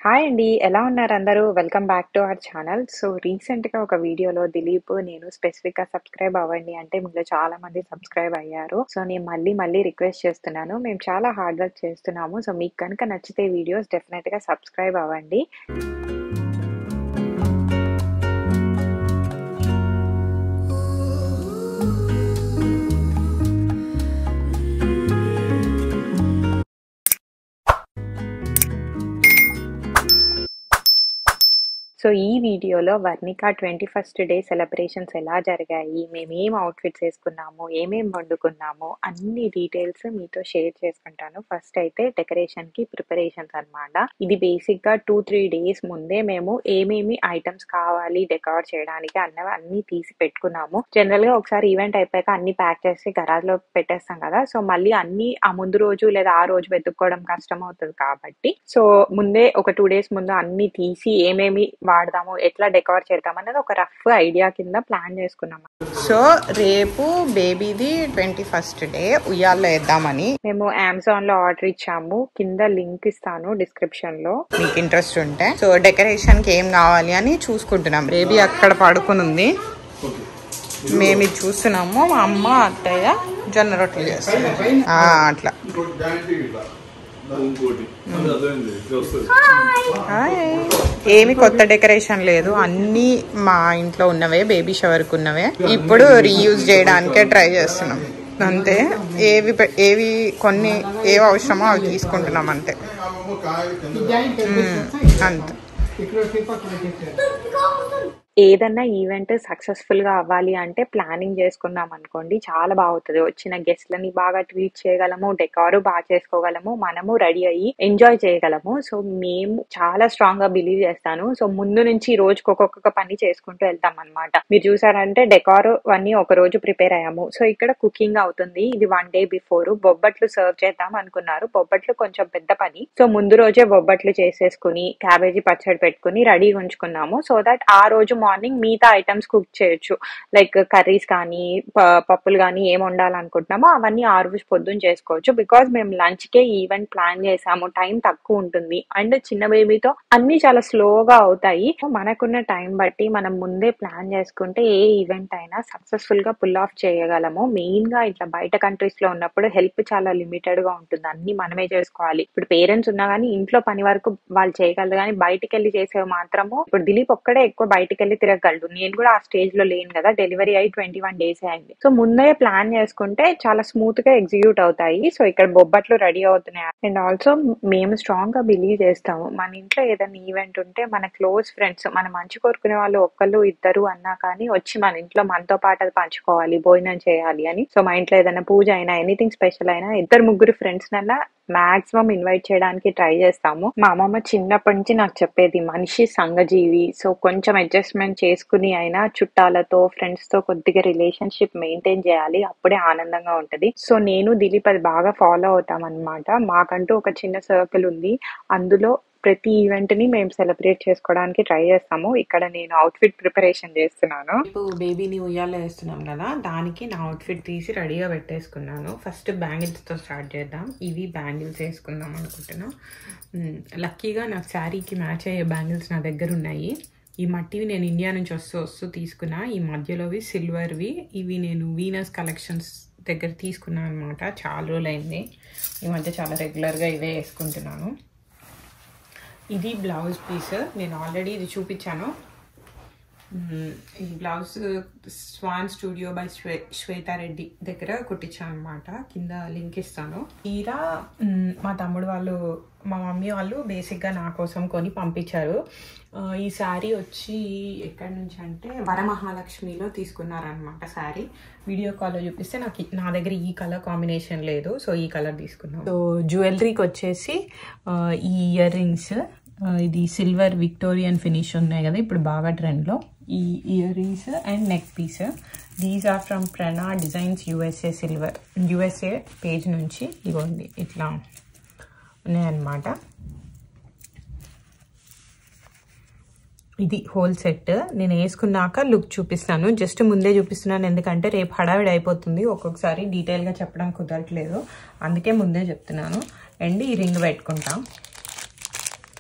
Hi అండి ఎలా ఉన్నారు అందరూ welcome back to our channel so రీసెంట్గా ఒక వీడియోలో దిలీప్ నేను స్పెసిఫిక్గా సబ్స్క్రైబ్ అవ్వండి అంటే మీలో చాలా మంది సబ్స్క్రైబ్ అయ్యారు సో నేను మళ్ళీ మళ్ళీ రిక్వెస్ట్ చేస్తున్నాను మేము చాలా హార్డ్ వర్క్ చేస్తున్నాము సో మీకు కనుక నచ్చితే వీడియోస్ డెఫినెట్గా సబ్స్క్రైబ్ అవ్వండి సో ఈ వీడియోలో Varnika twenty first day celebrations ఎలా జరిగాయి మేము ఏం అవుట్ఫిట్స్ వేసుకున్నాము ఏమేం వండుకున్నాము అన్ని డీటెయిల్స్ మీతో షేర్ చేసుకుంటాను ఫస్ట్ అయితే డెకరేషన్ కి ప్రిపరేషన్స్ అన్నమాట ఇది బేసిక్ గా టూ త్రీ డేస్ ముందే మేము ఏమేమి ఐటమ్స్ కావాలి డెకరేట్ చేయడానికి అన్నవి అన్ని తీసి పెట్టుకున్నాము జనరల్ గా ఒకసారి ఈవెంట్ అయిపోయాక అన్ని ప్యాక్ చేసి గరాజ్ లో పెట్టేస్తాం కదా సో మళ్ళీ అన్ని ఆ ముందు రోజు లేదా ఆ రోజు వెతుక్కోవడం కష్టం అవుతుంది కాబట్టి సో ముందే ఒక టూ డేస్ ముందు అన్ని తీసి ఏమేమి వాడదాము ఎట్లా డెకరేట్ చేద్దాం అనేది ఒక రఫ్ ఐడియా కింద ప్లాన్ చేసుకున్నాం సో రేపు బేబీది ట్వంటీ ఫస్ట్ డే ఉయ్యాల్లో వేద్దామని మేము అమెజాన్ లో ఆర్డర్ ఇచ్చాము కింద లింక్ ఇస్తాను డిస్క్రిప్షన్ లో మీకు ఇంట్రెస్ట్ ఉంటే సో డెకరేషన్ కి ఏం కావాలి అని చూసుకుంటున్నాం బేబీ అక్కడ పడుకుని ఉంది మేము ఇది చూస్తున్నాము మా అమ్మ అత్తయ్య జొన్న రొట్టెలు చేస్తున్నాం ఆ, అట్లా ఇంకోటి దానికి ఇట్లా ఇంకోటి అది అదేంది ఇది వస్తుంది హాయ్. ఏమి కొత్త డెకరేషన్ లేదు అన్ని మా ఇంట్లో ఉన్నవే బేబీ షవర్కి ఉన్నవే ఇప్పుడు రీయూజ్ చేయడానికే ట్రై చేస్తున్నాం అంతే ఏవి పె- ఏవి కొన్ని ఏవి అవసరమో అవి తీసుకుంటున్నాం అంతే అమ్మమ్మ కాయలు కింద మ్మ్. అంతే ఏదన్నా ఈవెంట్ సక్సెస్ఫుల్ గా అవ్వాలి అంటే ప్లానింగ్ చేసుకున్నాం అనుకోండి చాలా బాగుతుంది వచ్చిన గెస్ట్లని బాగా ట్రీట్ చేయగలము డెకారు బాగా చేసుకోగలము మనము రెడీ అయ్యి ఎంజాయ్ చేయగలము సో మేము చాలా స్ట్రాంగ్ గా బిలీవ్ చేస్తాను సో ముందు నుంచి రోజుకి ఒక్కొక్క పని చేసుకుంటూ వెళ్తాం అనమాట మీరు చూసారంటే డెకార్ అన్ని ఒక రోజు ప్రిపేర్ అయ్యాము సో ఇక్కడ కుకింగ్ అవుతుంది ఇది వన్ డే బిఫోర్ బొబ్బట్లు సర్వ్ చేద్దాం అనుకున్నారు బొబ్బట్లు కొంచెం పెద్ద పని సో ముందు రోజే బొబ్బట్లు చేసేసుకుని క్యాబేజీ పచ్చడి పెట్టుకుని రెడీగా ఉంచుకున్నాము సో దట్ ఆ రోజు మార్నింగ్ మిగతా ఐటమ్స్ కుక్ చేయొచ్చు లైక్ కర్రీస్ కానీ ప- పప్పులు కానీ ఏం వండాలనుకుంటున్నామో అవన్నీ ఆ రోజు పొద్దున్న చేసుకోవచ్చు బికాజ్ మేము లంచ్ కే ఈవెంట్ ప్లాన్ చేసాము టైం తక్కువ ఉంటుంది అండ్ చిన్న బేబీతో అన్ని చాలా స్లోగా అవుతాయి So, మనకున్న టైం బట్టి మనం ముందే ప్లాన్ చేసుకుంటే ఏ ఈవెంట్ అయినా సక్సెస్ఫుల్ గా పుల్ ఆఫ్ చేయగలము మెయిన్ గా ఇట్లా బయట కంట్రీస్ లో ఉన్నప్పుడు హెల్ప్ చాలా లిమిటెడ్ గా ఉంటుంది అన్ని మనమే చేసుకోవాలి ఇప్పుడు పేరెంట్స్ ఉన్నా కానీ ఇంట్లో పని వరకు వాళ్ళు చేయగలరు కానీ బయటికి వెళ్ళి చేసేవి మాత్రము ఇప్పుడు దిలీప్ ఒక్కడే ఎక్కువ బయటికి వెళ్ళి తిరగలడు నేను కూడా ఆ స్టేజ్ లో లేను కదా డెలివరీ అయి ట్వంటీ వన్ డేస్ అయింది సో ముందే ప్లాన్ చేసుకుంటే చాలా స్మూత్ గా ఎగ్జిక్యూట్ అవుతాయి సో ఇక్కడ బొబ్బట్లు రెడీ అవుతున్నాయి అండ్ ఆల్సో మేము స్ట్రాంగ్ గా బిలీవ్ చేస్తాము మన ఇంట్లో ఏదైనా ఈవెంట్ ఉంటే మన క్లోజ్ ఫ్రెండ్స్ మన మంచి కోరుకునే వాళ్ళు ఒక్కళ్ళు ఇద్దరు అన్నా కానీ వచ్చి మన ఇంట్లో మనతో పాటు అది పంచుకోవాలి భోజనం చేయాలి అని సో మా ఇంట్లో ఏదైనా పూజ అయినా ఎనీథింగ్ స్పెషల్ అయినా ఇద్దరు ముగ్గురు ఫ్రెండ్స్ నన్నా మాక్సిమం ఇన్వైట్ చేయడానికి ట్రై చేస్తాము మా అమ్మమ్మ చిన్నప్పటి నుంచి నాకు చెప్పేది మనిషి సంఘజీవి సో కొంచెం అడ్జస్ట్మెంట్ చేసుకుని అయినా చుట్టాలతో ఫ్రెండ్స్ తో కొద్దిగా రిలేషన్షిప్ మెయింటైన్ చేయాలి అప్పుడే ఆనందంగా ఉంటది సో నేను దిలీప్ అది బాగా ఫాలో అవుతాం అనమాట మాకంటూ ఒక చిన్న సర్కిల్ ఉంది అందులో ప్రతి ఈవెంట్ ని మేము సెలబ్రేట్ చేసుకోవడానికి ట్రై చేస్తాము ఇక్కడ నేను అవుట్ఫిట్ ప్రిపరేషన్ చేస్తున్నాను ఇప్పుడు బేబీని ఉయ్యాలో వేస్తున్నాం కదా దానికి నా అవుట్ఫిట్ తీసి రెడీగా పెట్టేసుకున్నాను ఫస్ట్ బ్యాంగిల్స్తో స్టార్ట్ చేద్దాం ఇవి బ్యాంగిల్స్ వేసుకుందాం అనుకుంటున్నా మ్, లక్కీగా నాకు శారీకి మ్యాచ్ అయ్యే బ్యాంగిల్స్ నా దగ్గర ఉన్నాయి ఈ మట్టివి నేను ఇండియా నుంచి వస్తూ వస్తూ తీసుకున్నా ఈ మధ్యలోవి సిల్వర్వి ఇవి నేను వీనస్ కలెక్షన్స్ దగ్గర తీసుకున్నాను అనమాట చాలా రోజులైంది ఈ మధ్య చాలా రెగ్యులర్గా ఇవే వేసుకుంటున్నాను ఇది బ్లౌజ్ పీస్ నేను ఆల్రెడీ ఇది చూపించాను మ్మ్. ఈ blouse Schwann studio by శ్వే Swetha Reddy దగ్గర కుట్టించాను అనమాట కింద లింక్ ఇస్తాను తీరా మ్మ్, మా తమ్ముడు వాళ్ళు మా మమ్మీ వాళ్ళు బేసిక్గా నా కోసం కొని పంపించారు ఆ, ఈ శారీ వచ్చి ఎక్కడి నుంచి అంటే వరమహాలక్ష్మిలో తీసుకున్నారనమాట శారీ వీడియో కాల్లో చూపిస్తే నాకు ఈ- నా దగ్గర ఈ కలర్ కాంబినేషన్ లేదు సో ఈ కలర్ తీసుకున్నాం సో జ్యువెలరీకి వచ్చేసి ఆ, ఈ ఇయర్ రింగ్స్ ఇది సిల్వర్ విక్టోరియన్ ఫినిష్ ఉన్నాయి కదా ఇప్పుడు బాగా ట్రెండ్లో ఈ earrings and neck piece these are from Prana designs USA silver USA page నుంచి ఇగోండి ఇట్లా ఉన్నాయన్నమాట ఇది హోల్ సెట్ నేను వేసుకున్నాక లుక్ చూపిస్తాను జస్ట్ ముందే చూపిస్తున్నాను ఎందుకంటే రేపు హడావిడి అయిపోతుంది ఒక్కొక్కసారి డీటెయిల్గా చెప్పడం కుదరట్లేదు అందుకే ముందే చెప్తున్నాను అండ్ ఈ రింగ్ పెట్టుకుంటాం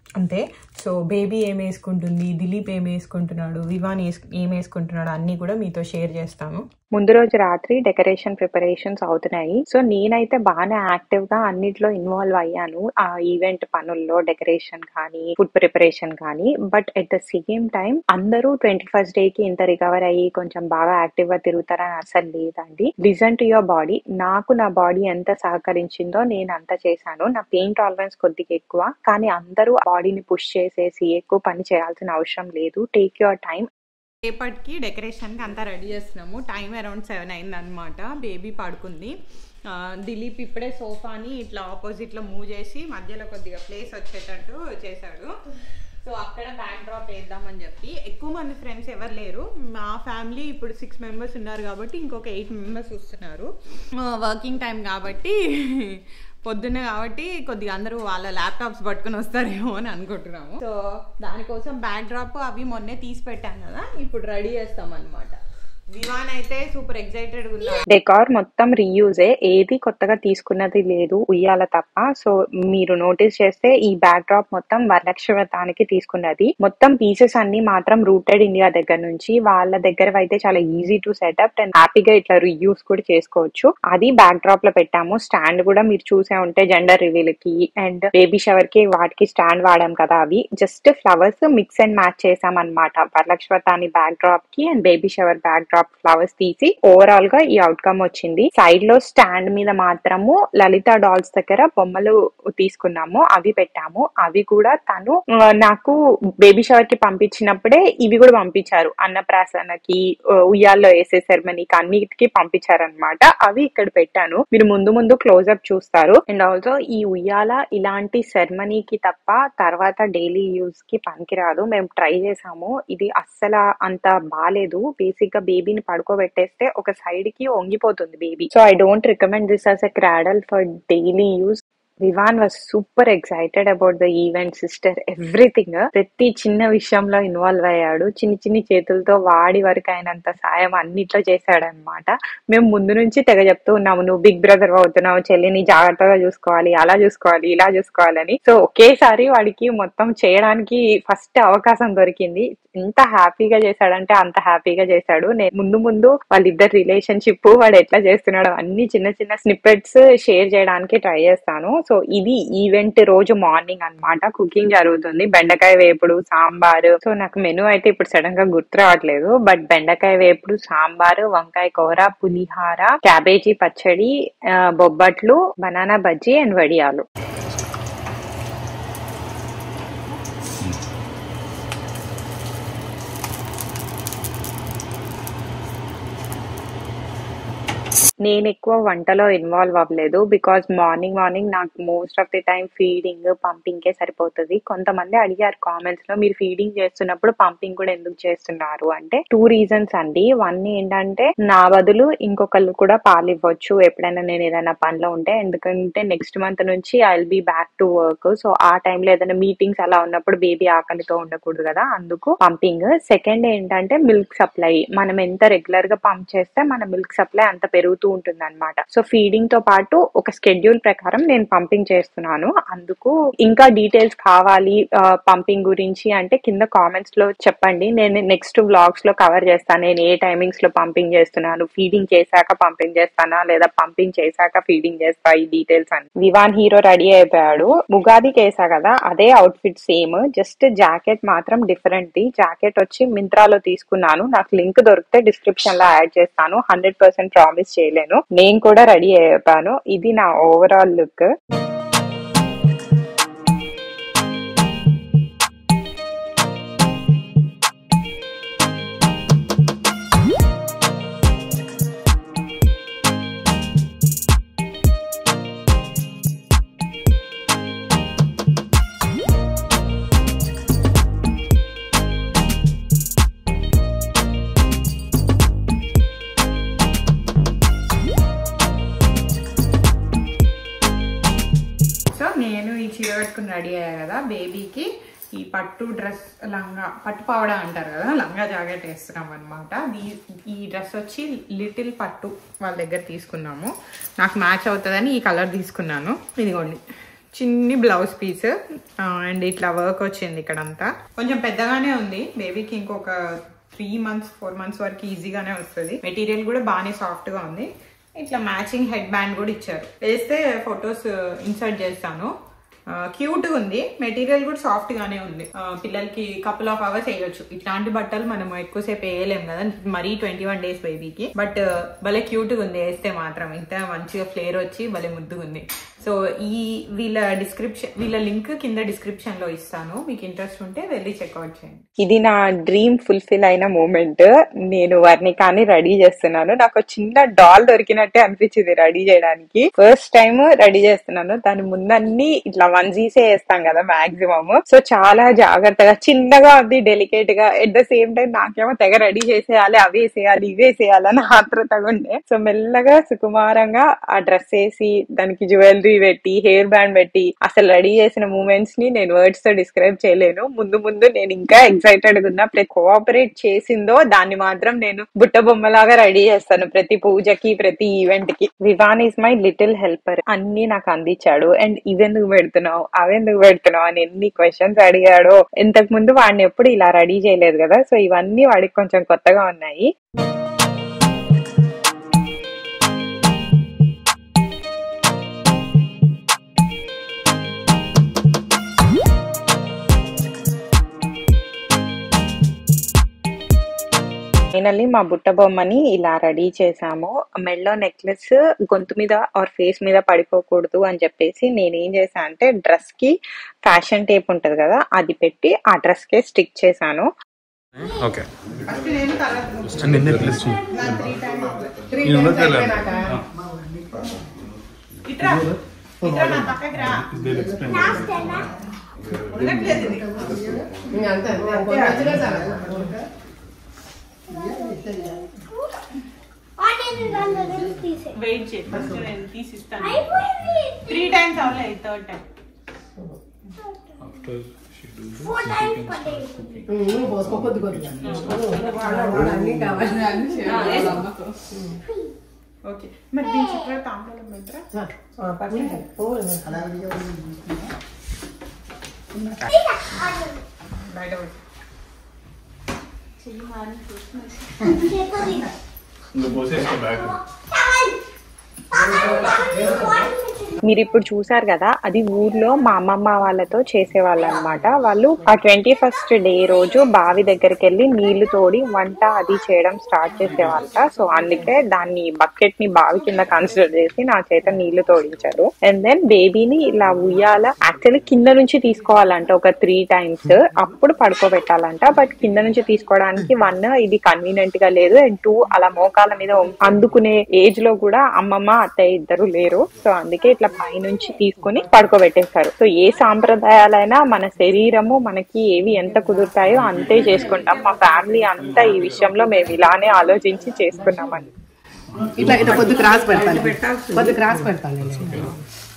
అంతే సో బేబీ ఏం వేసుకుంటుంది దిలీప్ ఏం వేసుకుంటున్నాడు వివాన్ వేసు- ఏం వేసుకుంటున్నాడు అన్నీ కూడా మీతో షేర్ చేస్తాను ముందు రోజు రాత్రి డెకరేషన్ ప్రిపరేషన్స్ అవుతున్నాయి సో నేనైతే బాగానే యాక్టివ్ గా అన్నిట్లో ఇన్వాల్వ్ అయ్యాను ఆ ఈవెంట్ పనుల్లో డెకరేషన్ కానీ ఫుడ్ ప్రిపరేషన్ కానీ but at the same time అందరూ ట్వంటీ ఫస్ట్ డే కి ఇంత రికవర్ అయ్యి కొంచెం బాగా యాక్టివ్ గా తిరుగుతారని అసలు లేదండి లిజన్ టు యువర్ బాడీ నాకు నా బాడీ ఎంత సహకరించిందో నేను అంత చేశాను నా పెయిన్ టాలరెన్స్ కొద్దిగా ఎక్కువ కానీ అందరూ బాడీని పుష్ చేసేసి ఎక్కువ పని చేయాల్సిన అవసరం లేదు టేక్ యువర్ టైం రేపటికి డెకరేషన్కి అంతా రెడీ చేస్తున్నాము టైం అరౌండ్ సెవెన్ అయింది అనమాట బేబీ పడుకుంది ఆ, దిలీప్ ఇప్పుడే సోఫాని ఇట్లా ఆపోజిట్లో మూవ్ చేసి మధ్యలో కొద్దిగా ప్లేస్ వచ్చేటట్టు చేశాడు సో అక్కడ బ్యాక్ డ్రాప్ వేద్దామని చెప్పి ఎక్కువ మంది ఫ్రెండ్స్ ఎవరు లేరు మా ఫ్యామిలీ ఇప్పుడు సిక్స్ మెంబర్స్ ఉన్నారు కాబట్టి ఇంకొక ఎయిట్ మెంబర్స్ వస్తున్నారు వర్కింగ్ టైం కాబట్టి పొద్దున్న కాబట్టి కొద్దిగా అందరూ వాళ్ళ ల్యాప్టాప్స్ పట్టుకొని వస్తారేమో అని అనుకుంటున్నాము సో దానికోసం బ్యాక్ డ్రాప్ అవి మొన్నే తీసి పెట్టాం కదా ఇప్పుడు రెడీ చేస్తాం అనమాట వివాన్ అయితే సూపర్ ఎక్సైటెడ్ ఉన్నాడు డెకార్ మొత్తం రీయూజే ఏది కొత్తగా తీసుకున్నది లేదు ఉయ్యాల తప్ప సో మీరు నోటీస్ చేస్తే ఈ బ్యాక్ డ్రాప్ మొత్తం వరలక్ష్మి వ్రతానికి తీసుకున్నది మొత్తం పీసెస్ అన్ని మాత్రం రూటెడ్ ఇండియా దగ్గర నుంచి వాళ్ళ దగ్గర అయితే చాలా ఈజీ టు సెటప్ అండ్ హ్యాపీగా ఇట్లా రీయూస్ కూడా చేసుకోవచ్చు అది బ్యాక్ డ్రాప్ లో పెట్టాము స్టాండ్ కూడా మీరు చూసే ఉంటే జెండర్ రివీల్ కి అండ్ బేబీ షవర్ కి వాటికి స్టాండ్ వాడాం కదా అవి just flowers mix and match చేసాం అనమాట వరలక్ష్మి వ్రతాన్ని బ్యాక్ డ్రాప్ కి and baby shower backdrop flowers తీసి ఓవరాల్ గా ఈ అవుట్కమ్ వచ్చింది సైడ్ లో స్టాండ్ మీద మాత్రము లలిత డాల్స్ దగ్గర బొమ్మలు తీసుకున్నాము అవి పెట్టాము అవి కూడా తను ఆ, నాకు బేబీ షవర్ కి పంపించినప్పుడే ఇవి కూడా పంపించారు అన్నప్రాసనకి ఆ, ఉయ్యాల్లో వేసే సెరమనీకి అన్నిటికి పంపించారనమాట అవి ఇక్కడ పెట్టాను మీరు ముందు ముందు క్లోజ్ అప్ చూస్తారు అండ్ ఆల్సో ఈ ఉయ్యాల ఇలాంటి సెరమనీకి తప్ప తర్వాత డైలీ యూస్ కి పనికిరాదు మేము ట్రై చేసాము ఇది అస్సలు అంత బాలేదు బేసిక్ గా బేబీని పడుకోబెట్టేస్తే ఒక సైడ్ కి వంగిపోతుంది baby so I don't recommend this as a cradle for daily use Vivaan was super excited about the event sister everything ప్రతి చిన్న విషయంలో ఇన్వాల్వ్ అయ్యాడు చిన్ని చిన్ని చేతులతో వాడి వరకు అయినంత సాయం అన్నిట్లో చేశాడనమాట మేము ముందు నుంచి తెగ చెప్తూ ఉన్నాము నువ్వు బిగ్ బ్రదర్ అవుతున్నావు చెల్లిని జాగ్రత్తగా చూసుకోవాలి అలా చూసుకోవాలి ఇలా చూసుకోవాలని సో ఒకేసారి వాడికి మొత్తం చేయడానికి ఫస్ట్ అవకాశం దొరికింది ఎంత హ్యాపీగా చేశాడంటే అంత హ్యాపీగా చేశాడు నేను ముందు ముందు వాళ్ళిద్దరు రిలేషన్షిప్ వాడు ఎట్లా చేస్తున్నాడో అన్ని చిన్న చిన్న స్నిప్పెట్స్ షేర్ చేయడానికి ట్రై చేస్తాను సో ఇది ఈవెంట్ రోజు మార్నింగ్ అన్నమాట కుకింగ్ జరుగుతుంది బెండకాయ వేపుడు సాంబారు సో నాకు మెనూ అయితే ఇప్పుడు సడన్ గా గుర్తు రావట్లేదు బట్ బెండకాయ వేపుడు సాంబారు వంకాయ కూర పులిహార క్యాబేజీ పచ్చడి ఆ, బొబ్బట్లు బనానా బజ్జీ అండ్ వడియాలు నేను ఎక్కువ వంటలో ఇన్వాల్వ్ అవ్వలేదు బికాస్ మార్నింగ్ మార్నింగ్ నాకు most of the time feeding pumping కే సరిపోతుంది కొంతమంది అడిగారు కామెంట్స్ లో మీరు ఫీడింగ్ చేస్తున్నప్పుడు పంపింగ్ కూడా ఎందుకు చేస్తున్నారు అంటే టూ రీజన్స్ అండి వన్ ఏంటంటే నా బదులు ఇంకొకళ్ళు కూడా పాలు ఇవ్వచ్చు ఎప్పుడైనా నేను ఏదైనా పనిలో ఉంటే ఎందుకంటే నెక్స్ట్ మంత్ నుంచి I will be back to work so ఆ టైంలో ఏదైనా మీటింగ్స్ అలా ఉన్నప్పుడు బేబీ ఆకలితో ఉండకూడదు కదా అందుకు పంపింగ్ సెకండ్ ఏంటంటే మిల్క్ సప్లై మనం ఎంత రెగ్యులర్ గా పంప్ చేస్తే మన మిల్క్ సప్లై అంత పెరుగుతూ ఉంటుంది అనమాట సో ఫీడింగ్ తో పాటు ఒక స్కెడ్యూల్ ప్రకారం నేను పంపింగ్ చేస్తున్నాను అందుకు ఇంకా డీటెయిల్స్ కావాలి పంపింగ్ గురించి అంటే కింద కామెంట్స్ లో చెప్పండి నేను నెక్స్ట్ వ్లాగ్స్ లో కవర్ చేస్తాను నేను ఏ టైమింగ్స్ లో పంపింగ్ చేస్తున్నాను ఫీడింగ్ చేశాక పంపింగ్ చేస్తానా లేదా పంపింగ్ చేశాక ఫీడింగ్ చేస్తా ఈ డీటెయిల్స్ అని వివాన్ హీరో రెడీ అయిపోయాడు ఉగాదికి వేసా కదా అదే అవుట్ఫిట్ సేమ్ జస్ట్ జాకెట్ మాత్రం డిఫరెంట్ ది జాకెట్ వచ్చి మింత్రాలో తీసుకున్నాను నాకు లింక్ దొరికితే డిస్క్రిప్షన్ లో యాడ్ చేస్తాను హండ్రెడ్ పర్సెంట్ ప్రామిస్ చేయలేను నేను కూడా రెడీ అయిపోయాను ఇది నా ఓవరాల్ లుక్ సో నేను ఈ చీర కట్టుకుని రెడీ అయ్యా కదా బేబీకి ఈ పట్టు డ్రెస్ లంగా పట్టు పావడా అంటారు కదా లంగా జాకెట్ వేస్తున్నాం అనమాట ఈ డ్రెస్ వచ్చి లిటిల్ పట్టు వాళ్ళ దగ్గర తీసుకున్నాము నాకు మ్యాచ్ అవుతుందని ఈ కలర్ తీసుకున్నాను ఇదిగోండి చిన్ని బ్లౌజ్ పీస్ అండ్ ఇట్లా వర్క్ వచ్చింది ఇక్కడ అంతా కొంచెం పెద్దగానే ఉంది బేబీకి ఇంకొక త్రీ మంత్స్ ఫోర్ మంత్స్ వరకు ఈజీగానే వస్తుంది మెటీరియల్ కూడా బాగానే సాఫ్ట్ గా ఉంది ఇట్లా మ్యాచింగ్ హెడ్ బ్యాండ్ కూడా ఇచ్చారు వేస్తే ఫొటోస్ ఇన్సర్ట్ చేస్తాను క్యూట్ ఉంది మెటీరియల్ కూడా సాఫ్ట్ గానే ఉంది ఆ, పిల్లలకి కపుల్ ఆఫ్ అవర్స్ వేయొచ్చు ఇట్లాంటి బట్టలు మనం ఎక్కువసేపు వేయలేం కదా మరీ ట్వంటీ వన్ డేస్ బేబీకి బట్ భలే క్యూట్ గా ఉంది వేస్తే మాత్రం ఇంత మంచిగా ఫ్లేర్ వచ్చి భలే ముద్దుగా ఉంది సో ఈ వీళ్ళ డిస్క్రిప్షన్ వీళ్ళ లింక్ కింద డిస్క్రిప్షన్ లో ఇస్తాను మీకు ఇంట్రెస్ట్ ఉంటే వెళ్ళి చెక్అవుట్ చేయండి ఇది నా డ్రీమ్ ఫుల్ఫిల్ అయిన మూమెంట్ నేను వర్ణికాని రెడీ చేస్తున్నాను నాకు ఒక చిన్న డాల్ దొరికినట్టే అనిపించింది రెడీ చేయడానికి ఫస్ట్ టైం రెడీ చేస్తున్నాను దాని ముందన్ని ఇట్లా వన్జీసే వేస్తాం కదా మాక్సిమం సో చాలా జాగ్రత్తగా చిన్నగా ఉంది డెలికేట్ గా ఎట్ ద సేమ్ టైం నాకేమో తెగ రెడీ చేసేయాలి అవి వేసేయాలి ఇవి వేసేయాలి అని ఆత్రతగా ఉండే సో మెల్లగా సుకుమారంగా ఆ డ్రెస్ వేసి దానికి జ్యువెలరీ పెట్టి హెయిర్ బ్యాండ్ పెట్టి అసలు రెడీ చేసిన మూమెంట్స్ ని నేను వర్డ్స్ తో డిస్క్రైబ్ చేయలేను ముందు ముందు నేను ఇంకా ఎక్సైటెడ్ గా ఉన్నా ప్రతి కోఆపరేట్ చేసిందో దాన్ని మాత్రం నేను బుట్ట బొమ్మలాగా రెడీ చేస్తాను ప్రతి పూజకి ప్రతి ఈవెంట్ కి Vivaan is my little helper అన్ని నాకు అందించాడు అండ్ ఇవెందుకు పెడుతున్నావు అవెందుకు పెడుతున్నావు అని ఎన్ని క్వశ్చన్స్ అడిగాడో ఇంతకు ముందు వాడిని ఎప్పుడు ఇలా రెడీ చేయలేదు కదా సో ఇవన్నీ వాడికి కొంచెం కొత్తగా ఉన్నాయి ఫైనల్లీ మా బుట్ట బొమ్మని ఇలా రెడీ చేసాము మెల్లో నెక్లెస్ గొంతు మీద ఆర్ ఫేస్ మీద పడిపోకూడదు అని చెప్పేసి నేను ఏం చేశాను అంటే డ్రెస్ కి ఫ్యాషన్ టేప్ ఉంటది కదా అది పెట్టి ఆ డ్రెస్ కే స్టిక్ చేశాను ఓకే ఫస్ట్ నేను తర్వాత నిన్నే ప్లస్ త్రీ నేను టైమ్స్ ఉండట్లేదు. అయిపోయినాక ఇట్రా ఇట్రా నా పక్కకి రా ఉండట్లేదు ఇది. వెయిట్ చేయి ఫస్ట్ నేను తీసిస్తాను త్రీ టైమ్స్ అవ్వలేదు థర్డ్ టైం ఓకే మరి దీని చిత్ర తాంబూలం పెట్టరా బయట పెట్టు. ఇంకా పోసేసుకో బ్యాగ్ మీరు ఇప్పుడు చూసారు కదా అది ఊర్లో మా అమ్మమ్మ వాళ్ళతో చేసేవాళ్ళు అనమాట వాళ్ళు ఆ ట్వంటీ ఫస్ట్ డే రోజు బావి దగ్గరికి వెళ్ళి నీళ్లు తోడి వంట అది చేయడం స్టార్ట్ చేసేవాళ్ళ సో అందుకే దాన్ని బకెట్ ని బావి కింద కన్సిడర్ చేసి నా చేత నీళ్లు తోడించారు అండ్ దెన్ బేబీని ఇలా ఉయ్యాల యాక్చువల్లీ కింద నుంచి తీసుకోవాలంట ఒక త్రీ టైమ్స్ అప్పుడు పడుకోబెట్టాలంట బట్ కింద నుంచి తీసుకోవడానికి వన్ ఇది కన్వీనియంట్ గా లేదు అండ్ టూ అలా మోకాల మీద అందుకునే ఏజ్ లో కూడా అమ్మమ్మ అత్తయ్య ఇద్దరు లేరు సో అందుకే ఇట్లా పైనుంచి తీసుకుని పడుకోబెట్టేస్తారు సో ఏ సాంప్రదాయాలైనా మన శరీరము మనకి ఏవి ఎంత కుదురుతాయో అంతే చేసుకుంటాం మా ఫ్యామిలీ అంతా ఈ విషయంలో మేము ఇలానే ఆలోచించి చేసుకున్నామని ఇట్లా ఇట్లా కొద్ది క్రాస్ పెడతాను కొద్ది క్రాస్ పెడతాను నేను.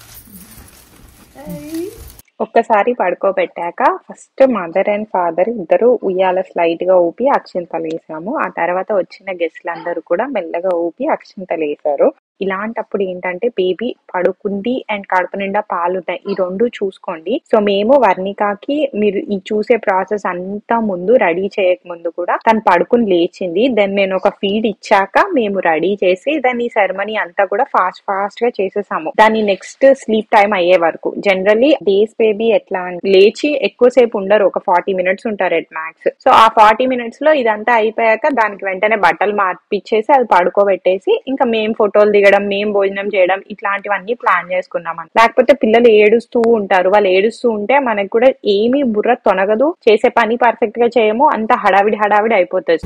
ఒక్కసారి పడుకోబెట్టాక ఫస్ట్ మదర్ అండ్ ఫాదర్ ఇద్దరు ఉయ్యాల స్లైట్ గా ఊపి అక్షింతలు వేసాము ఆ తర్వాత వచ్చిన గెస్ట్లందరూ కూడా మెల్లగా ఊపి అక్షింతలు వేసారు ఇలాంటప్పుడు ఏంటంటే బేబీ పడుకుంది అండ్ కడుపు నిండా పాలు ఉన్నాయి ఈ రెండు చూసుకోండి సో మేము వర్ణికాకి మీరు ఈ చూసే ప్రాసెస్ అంతా ముందు రెడీ చేయక ముందు కూడా తను పడుకుని లేచింది దెన్ నేను ఒక ఫీడ్ ఇచ్చాక మేము రెడీ చేసి దాని సెరమనీ అంతా కూడా ఫాస్ట్ ఫాస్ట్ గా చేసేసాము దాని నెక్స్ట్ స్లీప్ టైం అయ్యే వరకు జనరల్లీ డేస్ బేబీ ఎట్లా అంటే లేచి ఎక్కువసేపు ఉండరు ఒక ఫార్టీ మినిట్స్ ఉంటారు ఎట్ మ్యాక్స్ సో ఆ ఫార్టీ మినిట్స్ లో ఇదంతా అయిపోయాక దానికి వెంటనే బట్టలు మార్పిచ్చేసి అది పడుకోబెట్టేసి ఇంకా మేం ఫోటోలు దిగడం మేం భోజనం చేయడం ఇట్లాంటివన్నీ ప్లాన్ చేసుకున్నాం అన్నమాట. లేకపోతే పిల్లలు ఏడుస్తూ ఉంటారు వాళ్ళు ఏడుస్తూ ఉంటే మనకు కూడా ఏమీ బుర్ర తొనగదు చేసే పని పర్ఫెక్ట్ గా చేయము అంత హడావిడి హడావిడి అయిపోతుంది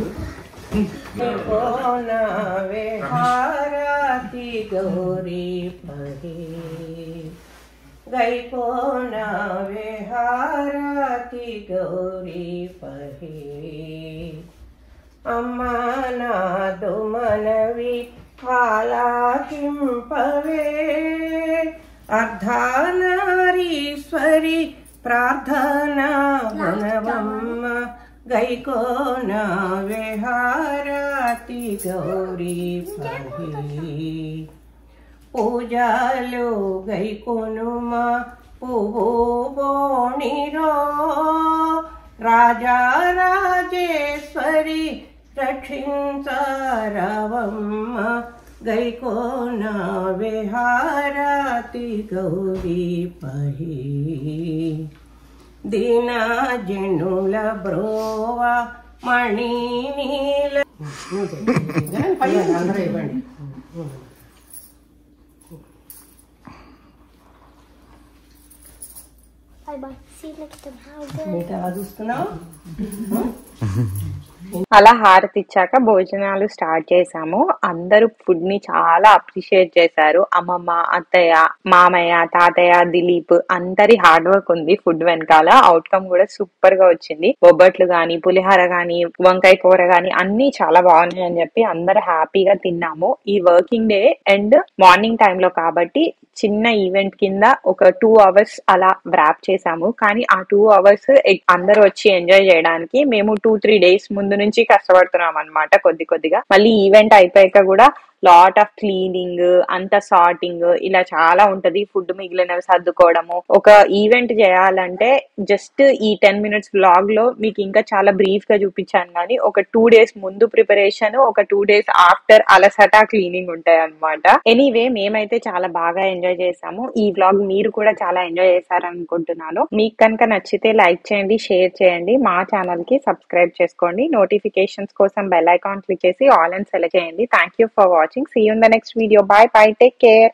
हाराती गौरी पहे गई कोना वे हाराती गौरी पहे अम्मा नादु मनवी आलाकिंपवे अर्धानारीश्वरी प्रार्थना मनवम्म गैकोन विहाराति गौरी पही పూజలు గైకొనుమా పువ్వు బోణిరో రాజా రాజేశ్వరి రక్షించారవమ్మ గైకోన విహారతి గౌరీ పహి దీన జనుల బ్రోవ మణి నీల అందరూ ఇవ్వండి Bye bye. See you next time. How good. ఏంటి అలా చూస్తున్నావు అలా హారతి ఇచ్చాక భోజనాలు స్టార్ట్ చేసాము అందరూ ఫుడ్ ని చాలా అప్రిషియేట్ చేశారు అమ్మమ్మ అత్తయ్య మామయ్య తాతయ్య దిలీప్ అందరి హార్డ్ వర్క్ ఉంది ఫుడ్ వెనకాల అవుట్కమ్ కూడా సూపర్ గా వచ్చింది బొబ్బట్లు గాని పులిహార గాని వంకాయ కూర గాని అన్ని చాలా బాగున్నాయి అని చెప్పి అందరు హ్యాపీగా తిన్నాము ఈ working day and morning time లో కాబట్టి చిన్న ఈవెంట్ కింద ఒక టూ అవర్స్ అలా వ్రాప్ చేసాము కానీ ఆ టూ అవర్స్ అందరూ వచ్చి ఎంజాయ్ చేయడానికి మేము టూ త్రీ డేస్ ముందు నుంచి కష్టపడుతున్నాం అన్నమాట కొద్ది కొద్దిగా మళ్ళీ ఈవెంట్ అయిపోయాక కూడా లాట్ ఆఫ్ క్లీనింగ్ అంత సార్టింగ్ ఇలా చాలా ఉంటది ఫుడ్ మిగిలినవి సర్దుకోవడము ఒక ఈవెంట్ చేయాలంటే జస్ట్ ఈ టెన్ మినిట్స్ బ్లాగ్ లో మీకు ఇంకా చాలా బ్రీఫ్ గా చూపించాను కానీ ఒక టూ డేస్ ముందు ప్రిపరేషన్ ఒక టూ డేస్ ఆఫ్టర్ అలసట క్లీనింగ్ ఉంటాయి అనమాట ఎనీవే మేమైతే చాలా బాగా ఎంజాయ్ చేసాము ఈ వ్లాగ్ మీరు కూడా చాలా ఎంజాయ్ చేశారనుకుంటున్నాను మీకు కనుక నచ్చితే లైక్ చేయండి షేర్ చేయండి మా ఛానల్ కి సబ్స్క్రైబ్ చేసుకోండి నోటిఫికేషన్స్ కోసం బెల్ ఐకాన్ క్లిక్ చేసి ఆల్ అండ్ సెలెక్ట్ చేయండి thank you for watching see you in the next video bye bye take care